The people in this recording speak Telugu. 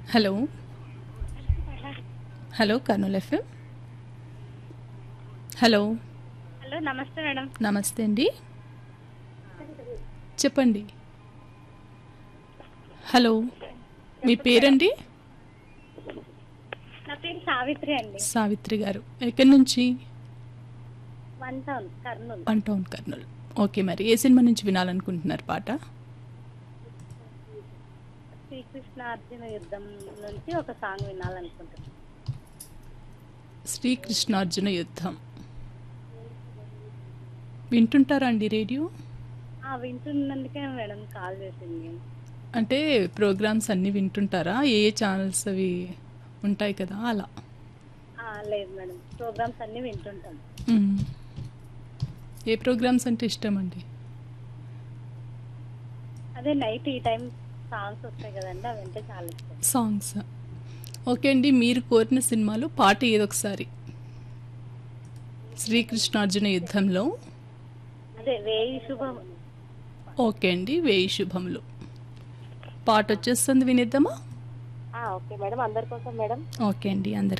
Hello hello Kurnool FM hello hello నమస్తే మేడం నమస్తే అండి చెప్పండి హలో మీ పేరండి నా పేరు సావిత్రి అండి సావిత్రి గారు ఎక్కడి నుంచి one town Kurnool one town Kurnool okay మరి ఏ సినిమా నుంచి వినాలనుకుంటున్నారు పాట శ్రీకృష్ణ అర్జున యుద్ధం నుంచి ఒక సాంగ్ వినాలనుకుంటున్నాను శ్రీకృష్ణార్జున యుద్ధం వింటుంటారా అండి రేడియో ఆ, వింటున్నందుకే మేడం కాల్ చేసింది అంటే ప్రోగ్రామ్స్ అన్నీ వింటుంటారా ఏ ఏ ఛానల్స్ అవి ఉంటాయి కదా అలా ఆ, లేదు మేడం ప్రోగ్రామ్స్ అన్నీ వింటుంటాం మ్మ్. ఏ ప్రోగ్రామ్స్ అంటే ఇష్టం అండి అదే నైట్ ఈ టైం సాంగ్స్ వస్తాయి కదండి అవి అంటే చాలా ఇష్టం సాంగ్స్ ఓకే అండి మీరు కోరిన సినిమాలో పాట ఏదొకసారి శ్రీకృష్ణార్జున యుద్ధంలో అదే వేయి శుభం ఓకే అండి వేయి శుభములు పాట వచ్చేస్తుంది వినిద్దామా ఆ, ఓకే మేడం అందరి కోసం మేడం ఓకే అండి అందరి